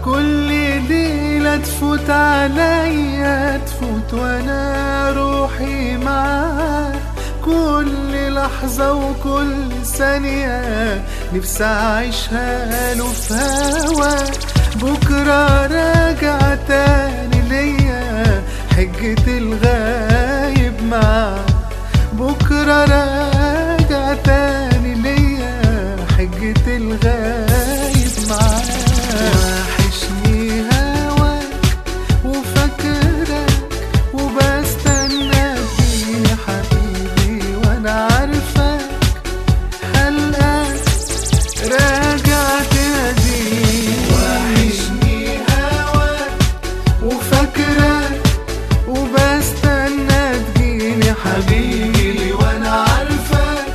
كل ليلة تفوت عليا تفوت وانا روحي معاك كل لحظة وكل ثانية نفسي أعيشها له في هواك بكرة راجع تاني ليا حجة الغايب معاك بكرة راجع تاني ليا حجة الغايب معاك وحشني هواك وفاكرك وبستنى فيه حبيبي وانا عارفك هلقاك راجع تناديني وحشني هواك وفاكرك وبستنى تجيني حبيبي وانا عارفك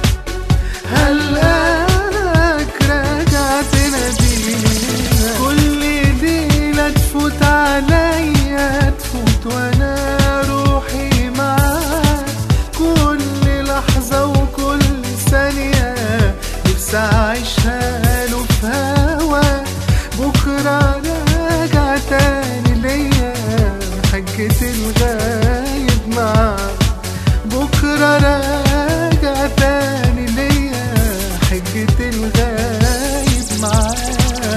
هلقاك راجع تناديني كل ليلة تفوت عليا تفوت وانا روحي معاك كل لحظة وكل ثانية نفسي أعيشها له في هواك بكرة راجع تاني ليا حجة الغايب معاك بكرة راجع تاني ليا حجة الغايب معاك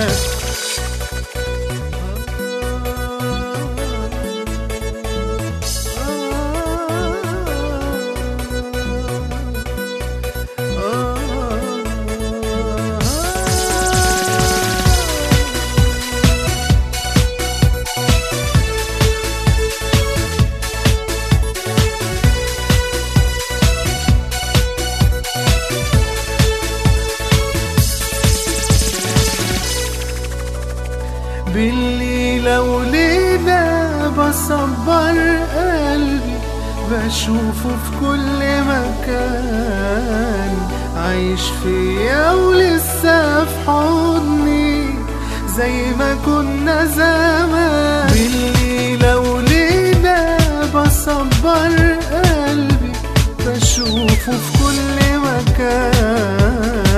بالليلة وليلة بصبر قلبي بشوفه في كل مكان عايش فيا ولسه في حضني زي ما كنا زمان بالليلة وليلة بصبر قلبي بشوفه في كل مكان